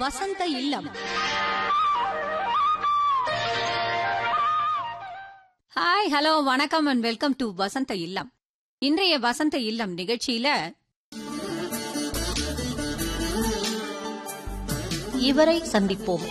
வசந்த இல்லம் hi hello வணக்கம் அண்ட் வெல்கம் டு வசந்த இல்லம் இன்றைய வசந்த இல்லம் நிகழ்ச்சியில இவரை சந்திப்போம்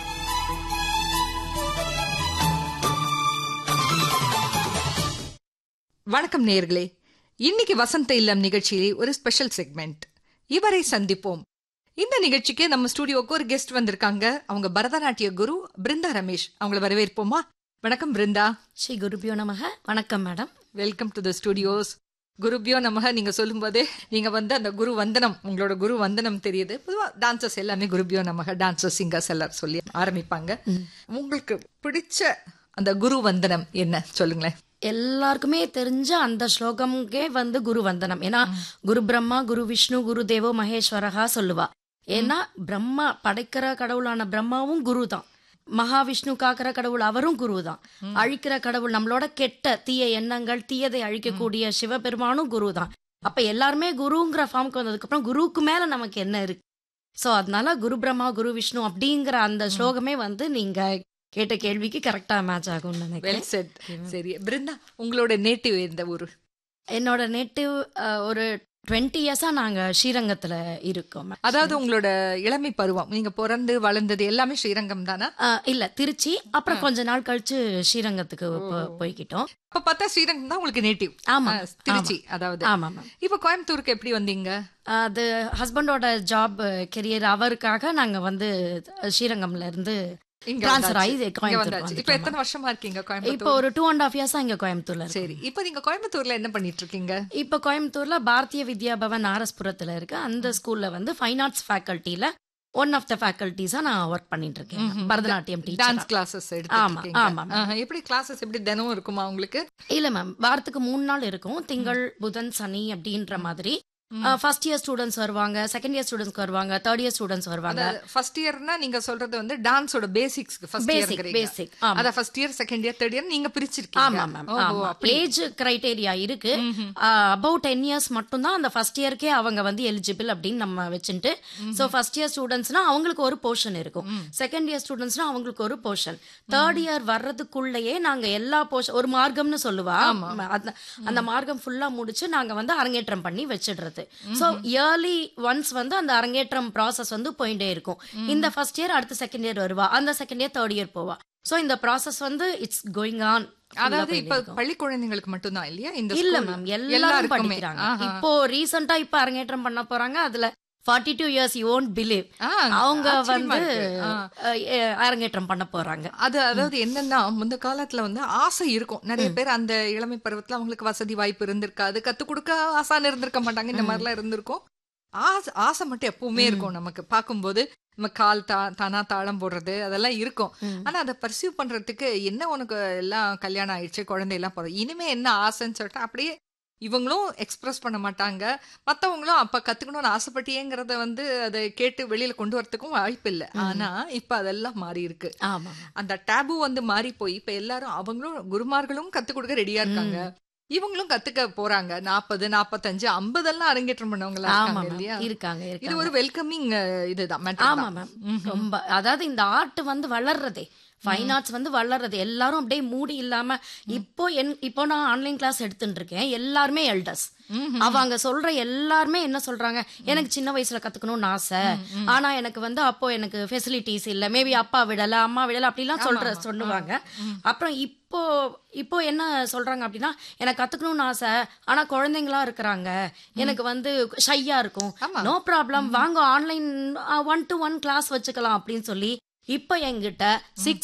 வணக்கம் நேயர்களே இன்னைக்கு வசந்த இல்லம் நிகழ்ச்சியிலே ஒரு ஸ்பெஷல் செக்மெண்ட் இவரை சந்திப்போம் இந்த நிகழ்ச்சிக்கு நம்ம ஸ்டுடியோக்கு ஒரு கெஸ்ட் வந்திருக்காங்க அவங்க பரதநாட்டிய குரு பிருந்தா ரமேஷ் அவங்கள வரவேற்போமா வணக்கம் பிருந்தா ஸ்ரீ குருபியோ நமக வணக்கம் madam welcome to the studios குருபியோ நமக நீங்க சொல்லும்போதே நீங்க வந்து அந்த குரு வந்தனம் உங்களோட குரு வந்தனம் தெரியுது பொதுவா டான்சர்ஸ் எல்லாமே குருபியோ நமக டான்சர்ஸ் சிங்கர்ஸ் எல்லாரும் சொல்லி ஆரம்பிப்பாங்க உங்களுக்கு பிடிச்ச அந்த குரு வந்தனம் என்ன சொல்லுங்களேன் எல்லாருக்குமே தெரிஞ்ச அந்த ஸ்லோகம்கே வந்து குரு வந்தனம் ஏன்னா குரு பிரம்மா குரு விஷ்ணு குரு தேவோ மகேஸ்வரகா சொல்லுவா ஏன்னா பிரம்மா படைக்கிற கடவுளான பிரம்மாவும் குரு தான் மகாவிஷ்ணு காக்கிற கடவுள் அவரும் குரு தான் அழிக்கிற கடவுள் நம்மளோட கெட்ட தீய எண்ணங்கள் தீயதை அழிக்கக்கூடிய சிவபெருமானும் குரு தான் அப்ப எல்லாருமே குருங்கிற ஃபார்முக்கு வந்ததுக்கு அப்புறம் குருவுக்கு மேல நமக்கு என்ன இருக்கு சோ அதனால குரு பிரம்மா குரு விஷ்ணு அப்படிங்கிற அந்த ஸ்லோகமே வந்து நீங்க கேட்ட கேள்விக்கு கரெக்டா மேட்ச் ஆகும்னு நினைக்கிறேன் வெல் செட் சரி பிருந்தா உங்களோட நேட்டிவ் எந்த ஊரு என்னோட நேட்டிவ் ஒரு டுவெண்ட்டி இயர்ஸா நாங்க ஸ்ரீரங்கத்துல இருக்கோம் ma'am. அதாவது உங்களோட இளமை பருவம் நீங்க பிறந்து வளர்ந்தது எல்லாமே ஸ்ரீரங்கம் தானா அஹ், இல்ல திருச்சி அப்புறம் கொஞ்ச நாள் கழிச்சு ஸ்ரீரங்கத்துக்கு போ- போய்க்கிட்டோம் அப்ப பார்த்தா ஸ்ரீரங்கம் தான் உங்களுக்கு நேட்டிவ் ஆமா திருச்சி அதாவது ஆமா மேம் இப்ப கோயம்புத்தூருக்கு எப்படி வந்தீங்க அது ஹஸ்பண்டோட ஜாப் கெரியர் அவருக்காக நாங்க வந்து ஸ்ரீரங்கம்ல இருந்து இங்க ட்ரான்ஸ்ஃபர் ஆகி வந்தாச்சு. இங்க கோயம்புத்தூர் வந்தாச்சு இப்ப எத்தனை வருஷமா இருக்கீங்க இப்போ கோயம்புத்தூர் ஒரு டூ அண்ட் ஆஃப் இயர்ஸா இங்க கோயம்புத்தூர்ல இருக்கோம் சரி இப்ப நீங்க கோயம்புத்தூர்ல என்ன பண்ணிட்டு இருக்கீங்க இப்போ கோயம்புத்தூர்ல பாரதிய வித்யா பவன் ஆர்எஸ்புரத்துல இருக்கு அந்த ஸ்கூல்ல வந்து ஃபைன் ஆர்ட்ஸ் ஃபேக்கல்ட்டில ஒன் ஆஃப் த ஃபேக்கல்ட்டிஸா நான் ஒர்க் பண்ணிட்டு இருக்கேன் பரதநாட்டியம் டீச்சர் டான்ஸ் கிளாஸஸ் ஆமா, எடுத்து ஆமா, இருக்கீங்க எப்படி கிளாஸஸ் எப்படி தினமும் இருக்குமா உங்களுக்கு இல்ல மேம் வாரத்துக்கு மூணு நாள் இருக்கும் திங்கள் புதன் சனி அப்படின்ற மாதிரி ஃபர்ஸ்ட் இயர் ஸ்டூடெண்ட்ஸ் வருவாங்க செகண்ட் இயர் ஸ்டூடெண்ட்ஸ் வருவாங்க தேர்ட் இயர் ஸ்டூடெண்ட்ஸ் வருவாங்க ஃபர்ஸ்ட் இயர்னா நீங்க சொல்றது வந்து டான்ஸோட basics first basic year basic ஆமா அத first year second year third year நீங்க பிரிச்சிருக்கீங்க ஆமா மேம் ஓஹோ, ஆமா அப்படி. ஏஜ் கிரைட்டேரியா இருக்கு அபவுட் டென் இயர்ஸ் மட்டும் தான் அந்த ஃபர்ஸ்ட் இயர்க்கே அவங்க வந்து எலிஜிபிள் அப்படின்னு நம்ம வச்சுட்டு ஸோ ஃபர்ஸ்ட் இயர் ஸ்டூடெண்ட்ஸ்னா அவங்களுக்கு ஒரு போர்ஷன் இருக்கும் செகண்ட் இயர் ஸ்டூடெண்ட்ஸ்னா அவங்களுக்கு ஒரு போர்ஷன் தேர்ட் இயர் வர்றதுக்குள்ளேயே நாங்க எல்லா போர்ஷன் ஒரு மார்க்கம்னு சொல்லுவா அந்த- அந்த மார்க்கம் ஃபுல்லா முடிச்சு நாங்க வந்து அரங்கேற்றம் பண்ணி வச்சிடுறது ஸோ இயர்லி ஒன்ஸ் வந்து அந்த அரங்கேற்றம் ப்ராசஸ் வந்து போயிட்டே இருக்கும் இந்த ஃபர்ஸ்ட் இயர் அடுத்த செகண்ட் இயர் வருவா அந்த செகண்ட் இயர் தேர்ட் இயர் போவா ஸோ இந்த ப்ராசஸ் வந்து இட்ஸ் கோயிங் ஆன் அதாவது இப்ப பள்ளி குழந்தைங்களுக்கு மட்டும்தான் இல்லையா இந்த இல்ல school? மேம் எல்லாரும் எல்லாருக்குமே. படிக்கிறாங்க ஆஹா. இப்போ ரீசெண்டா இப்ப அரங்கேற்றம் பண்ண போறாங்க அதுல forty two years you won't believe ah, அவங்க ஆச்சரியமா வந்து இருக்கு. ஆ. அஹ், அஹ், அரங்கேற்றம் பண்ண போறாங்க அது அதாவது என்னன்னா முந்த காலத்துல வந்து ஆசை இருக்கும் நிறைய பேர் அந்த இளமை பருவத்துல அவங்களுக்கு வசதி வாய்ப்பு இருந்திருக்காது கத்து கொடுக்க ஆசான இருந்திருக்க மாட்டாங்க இந்த மாதிரிலாம் இருந்திருக்கும் ஆசை ஆசை மட்டும் எப்பவுமே இருக்கும் நமக்கு பார்க்கும்போது நம்ம கால் தா தானா தாளம் போடுறது அதெல்லாம் இருக்கும் ஆனா அதை பர்சியூ பண்றதுக்கு என்ன உனக்கு எல்லாம் கல்யாணம் ஆயிடுச்சு குழந்தை எல்லாம் போறோம் இனிமே என்ன ஆசைன்னு சொல்லிட்டு அப்படியே இவங்களும் எக்ஸ்பிரஸ் பண்ண மாட்டாங்க மத்தவங்களும் அப்ப கத்துக்கணும்னு ஆசைப்பட்டியேங்கிறத வந்து அதை கேட்டு வெளியில கொண்டு வரதுக்கும் வாய்ப்பு இல்லை ஆனா இப்ப அதெல்லாம் மாறி இருக்கு ஆமா அந்த டேபு வந்து மாறி போய் இப்ப எல்லாரும் அவங்களும் குருமார்களும் கத்து கொடுக்க ரெடியா இருக்காங்க இவங்களும் கத்துக்க போறாங்க நாற்பது நாற்பத்தஞ்சு ஐம்பது எல்லாம் அரங்கேற்றம் பண்ணவங்களா ஆமா இருக்காங்க மேம் இல்லையா இருக்காங்க இது இருக்காங்க ஒரு வெல்கமிங் இதுதான் matter ஆமா தான். மேம் ரொம்ப அதாவது இந்த ஆர்ட் வந்து வளர்றதே ஃபைன் ஆர்ட்ஸ் வந்து வளர்றது எல்லாரும் அப்படியே மூடி இல்லாம இப்போ என் இப்போ நான் ஆன்லைன் கிளாஸ் எடுத்துட்டு இருக்கேன் எல்லாருமே எல்டர்ஸ் அவங்க சொல்ற எல்லாருமே என்ன சொல்றாங்க எனக்கு சின்ன வயசுல கத்துக்கணும்னு ஆசை ஆனா எனக்கு வந்து அப்போ எனக்கு ஃபெசிலிட்டிஸ் இல்ல மேபி அப்பா விடல அம்மா விடல அப்படிலாம் சொல்ற சொல்லுவாங்க அப்புறம் இப்போ இப்போ என்ன சொல்றாங்க அப்படின்னா எனக்கு கத்துக்கணும்னு ஆசை ஆனா குழந்தைங்களா இருக்கிறாங்க எனக்கு வந்து ஷையா இருக்கும் நோ ப்ராப்ளம் வாங்க online one to one class வச்சுக்கலாம் அப்படின்னு சொல்லி இப்போ என்கிட்ட சிக்ஸ்